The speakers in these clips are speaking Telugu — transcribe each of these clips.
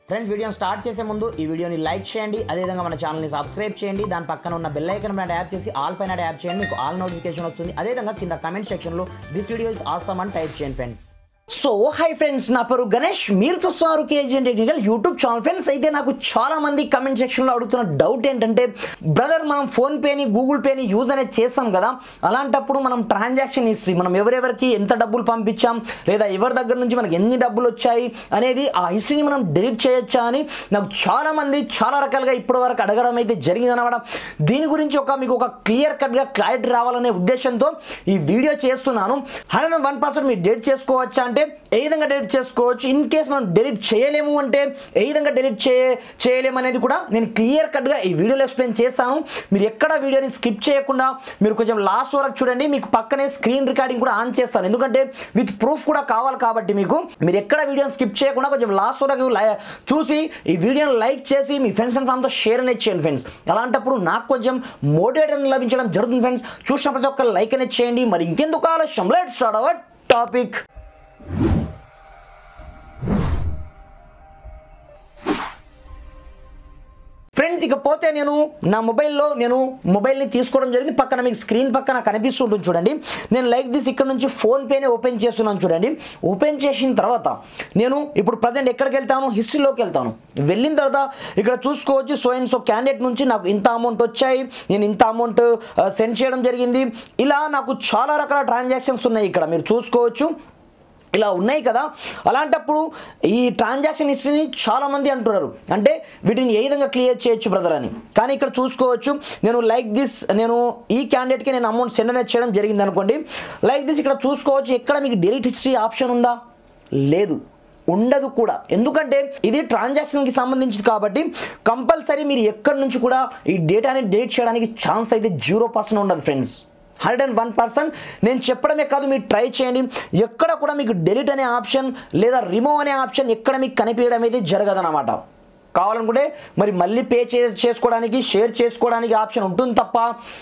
ఫ్రెండ్స్ వీడియోని స్టార్ట్ చేసే ముందు ఈ వీడియోని లైక్ చేయండి అదేవిధంగా మన ఛానల్ని సబ్స్క్రైబ్ చేయండి దాని పక్కన ఉన్న బెల్ ఐకన్ పైన ట్యాప్ చేసి ఆల్ పైన ట్యాప్ చేయండి మీకు ఆల్ నోటిఫికేషన్ వస్తుంది అదేవిధంగా కింద కమెంట్ సెక్షన్లో దిస్ వీడియో ఇస్ ఆసమ్ అని టైప్ చేయండి ఫ్రెండ్స్ సో హై ఫ్రెండ్స్ నా పేరు గణేష్ మీరు చూస్తున్నారు KGN technical YouTube channel friends అయితే నాకు చాలా మంది కమెంట్ సెక్షన్లో అడుగుతున్న డౌట్ ఏంటంటే బ్రదర్ మనం ఫోన్ పేని గూగుల్ పేని యూజ్ అనేది చేస్తాం కదా అలాంటప్పుడు మనం ట్రాన్సాక్షన్ హిస్టరీ మనం ఎవరెవరికి ఎంత డబ్బులు పంపించాం లేదా ఎవరి దగ్గర నుంచి మనకి ఎన్ని డబ్బులు వచ్చాయి అనేది ఆ హిస్టరీని మనం డిలీట్ చేయొచ్చా అని నాకు చాలా మంది చాలా రకాలుగా ఇప్పటి వరకు అడగడం అయితే జరిగింది అనమాట దీని గురించి ఒక మీకు ఒక క్లియర్ కట్గా క్లారిటీ రావాలనే ఉద్దేశంతో ఈ వీడియో చేస్తున్నాను హండ్రెడ్ వన్ పర్సెంట్ మీరు డెలిట్ చేసుకోవచ్చా అంటే ఏ విధంగా డెలిట్ చేసుకోవచ్చు ఇన్ కేస్ మనం డెలిట్ చేయలేము అంటే ఏ విధంగా డెలిట్ చేయ చేయలేము అనేది కూడా నేను క్లియర్ కట్గా ఈ వీడియోలో ఎక్స్ప్లెయిన్ చేస్తాను మీరు ఎక్కడ వీడియోని స్కిప్ చేయకుండా మీరు కొంచెం లాస్ట్ వరకు చూడండి మీకు పక్కనే స్క్రీన్ రికార్డింగ్ కూడా ఆన్ చేస్తాను ఎందుకంటే విత్ ప్రూఫ్ కూడా కావాలి కాబట్టి మీకు మీరు ఎక్కడ వీడియోని స్కిప్ చేయకుండా కొంచెం లాస్ట్ వరకు లై- చూసి ఈ వీడియోని లైక్ చేసి మీ ఫ్రెండ్స్ అండ్ ఫ్యామిలీతో షేర్ అనేది చేయండి ఫ్రెండ్స్ అలాంటప్పుడు నాకు కొంచెం మోటివేట్ అనేది లభించడం జరుగుతుంది ఫ్రెండ్స్ చూసిన ప్రతి ఒక్క లైక్ అనేది చేయండి మరి ఇంకెందుకు ఆలస్యం let start our topic friends ఇకపోతే నేను నా మొబైల్లో నేను మొబైల్ని తీసుకోవడం జరిగింది పక్కన మీకు స్క్రీన్ పక్కన కనిపిస్తుంటుంది చూడండి నేను లైక్ దిస్ ఇక్కడ నుంచి ఫోన్పేనే ఓపెన్ చేస్తున్నాను చూడండి ఓపెన్ చేసిన తర్వాత నేను ఇప్పుడు ప్రజెంట్ ఎక్కడికి వెళ్తాను హిస్టరీలోకి వెళ్తాను వెళ్ళిన తర్వాత ఇక్కడ చూసుకోవచ్చు సో అండ్ సో క్యాండిడేట్ నుంచి నాకు ఇంత అమౌంట్ వచ్చాయి నేను ఇంత అమౌంట్ సెండ్ చేయడం జరిగింది ఇలా నాకు చాలా రకాల ట్రాన్సాక్షన్స్ ఉన్నాయి ఇక్కడ మీరు చూసుకోవచ్చు ఇలా ఉన్నాయి కదా అలాంటప్పుడు ఈ ట్రాన్సాక్షన్ హిస్టరీని చాలామంది అంటున్నారు అంటే వీటిని ఏ విధంగా క్లియర్ చేయొచ్చు బ్రదర్ అని కానీ ఇక్కడ చూసుకోవచ్చు నేను లైక్ దిస్ నేను ఈ క్యాండిడేట్కి నేను అమౌంట్ సెండ్ అనేది చేయడం జరిగింది అనుకోండి లైక్ దిస్ ఇక్కడ చూసుకోవచ్చు ఎక్కడ మీకు డిలీట్ హిస్టరీ ఆప్షన్ ఉందా లేదు ఉండదు కూడా ఎందుకంటే ఇది ట్రాన్సాక్షన్కి సంబంధించింది కాబట్టి కంపల్సరీ మీరు ఎక్కడి నుంచి కూడా ఈ డేటాని డిలీట్ చేయడానికి ఛాన్స్ అయితే జీరో పర్సెంట్ ఉండదు friends hundred and one percent నేను చెప్పడమే కాదు మీరు ట్రై చేయండి ఎక్కడ కూడా మీకు డెలిట్ అనే ఆప్షన్ లేదా రిమూవ్ అనే ఆప్షన్ ఎక్కడ మీకు కనిపించడం అయితే జరగదన్నమాట కావాలనుకుంటే మరి మళ్ళీ పే చే చేసుకోవడానికి షేర్ చేసుకోవడానికి ఆప్షన్ ఉంటుంది తప్ప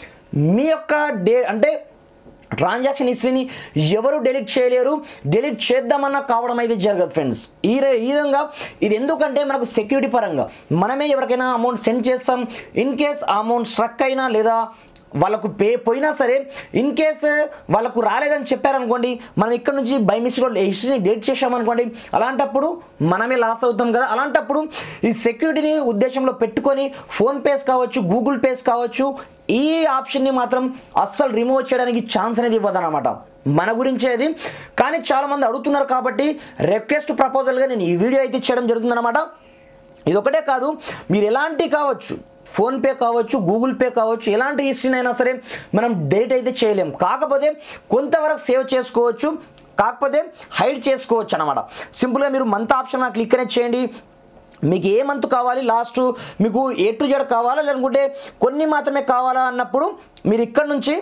మీ యొక్క డే అంటే ట్రాన్సాక్షన్ హిస్టరీని ఎవరు డెలిట్ చేయలేరు డెలిట్ చేద్దామన్నా కావడం అయితే జరగదు ఫ్రెండ్స్ ఈ రే- ఈ విధంగా ఇది ఎందుకంటే మనకు సెక్యూరిటీ పరంగా మనమే ఎవరికైనా అమౌంట్ సెండ్ చేస్తాం ఇన్ కేస్ ఆ అమౌంట్ స్ట్రక్ అయినా లేదా వాళ్ళకు పే పోయినా సరే ఇన్ కేస్ వాళ్ళకు రాలేదని చెప్పారనుకోండి మనం ఇక్కడ నుంచి బై మిస్టేక్ హిస్టరీని డేట్ చేసామనుకోండి అలాంటప్పుడు మనమే లాస్ అవుతాం కదా అలాంటప్పుడు ఈ సెక్యూరిటీని ఉద్దేశంలో పెట్టుకొని ఫోన్పేస్ కావచ్చు గూగుల్ పేస్ కావచ్చు ఈ ఆప్షన్ని మాత్రం అస్సలు రిమూవ్ చేయడానికి ఛాన్స్ అనేది ఇవ్వదన్నమాట మన గురించే అది కానీ చాలామంది అడుగుతున్నారు కాబట్టి రిక్వెస్ట్ ప్రపోజల్గా నేను ఈ వీడియో అయితే చేయడం జరుగుతుందన్నమాట ఇది ఒకటే కాదు మీరు ఎలాంటి కావచ్చు ఫోన్పే కావచ్చు గూగుల్ పే కావచ్చు ఎలాంటి హిస్టరీని అయినా సరే మనం డేట్ అయితే చేయలేం కాకపోతే కొంతవరకు సేవ్ చేసుకోవచ్చు కాకపోతే హైడ్ చేసుకోవచ్చు అనమాట సింపుల్గా మీరు మంత్ ఆప్షన్ క్లిక్ అనేది చేయండి మీకు ఏ మంత్ కావాలి లాస్ట్ మీకు ఏ టు జెడ్ కావాలా లేకుంటే కొన్ని మాత్రమే కావాలా అన్నప్పుడు మీరు ఇక్కడ నుంచి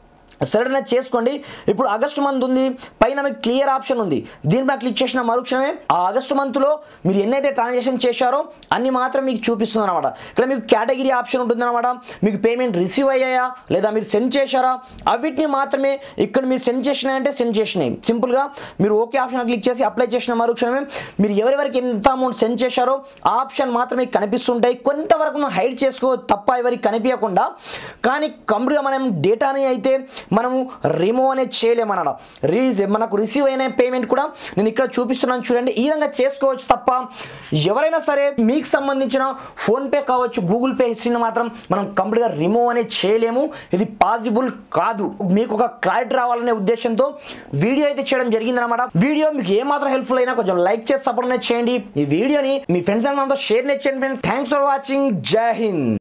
సడన్ చేసుకోండి ఇప్పుడు ఆగస్టు మంత్ ఉంది పైన మీకు క్లియర్ ఆప్షన్ ఉంది దీనిపై క్లిక్ చేసిన మరుక్షణమే ఆ ఆగస్టు మంత్లో మీరు ఎన్నైతే ట్రాన్సాక్షన్ చేశారో అన్ని మాత్రం మీకు చూపిస్తుంది అనమాట ఇక్కడ మీకు కేటగిరీ ఆప్షన్ ఉంటుంది అనమాట మీకు పేమెంట్ రిసీవ్ అయ్యాయా లేదా మీరు సెండ్ చేశారా అవిటిని మాత్రమే ఇక్కడ మీరు సెండ్ చేసినాయంటే సెండ్ చేసినాయి సింపుల్గా మీరు ఓకే ఆప్షన్ క్లిక్ చేసి అప్లై చేసిన మరుక్షణమే మీరు ఎవరెవరికి ఎంత అమౌంట్ సెండ్ చేశారో ఆ ఆప్షన్ మాత్రమే కనిపిస్తుంటాయి కొంతవరకు మనం హైడ్ చేసుకో తప్ప ఎవరికి కనిపించకుండా కానీ కంప్లీట్గా మనం డేటాని అయితే మనము రిమూవ్ అనేది చేయలేమన్నమాట రీజ్ మనకు రిసీవ్ అయిన పేమెంట్ కూడా నేను ఇక్కడ చూపిస్తున్నాను చూడండి ఈ విధంగా చేసుకోవచ్చు తప్ప ఎవరైనా సరే మీకు సంబంధించిన ఫోన్పే కావచ్చు గూగుల్ పే హిస్టరీని మాత్రం మనం కంప్లీట్గా రిమూవ్ అనేది చేయలేము ఇది పాసిబుల్ కాదు మీకు ఒక క్లారిటీ రావాలనే ఉద్దేశంతో వీడియో అయితే చేయడం జరిగిందనమాట వీడియో మీకు ఏమాత్రం హెల్ప్ఫుల్ అయినా కొంచెం లైక్ చేసి సపోర్ట్ అనేది చేయండి ఈ వీడియోని మీ ఫ్రెండ్స్ అండ్ మనతో షేర్ చేయండి ఫ్రెండ్స్ థ్యాంక్స్ ఫర్ వాచింగ్ జై హింద్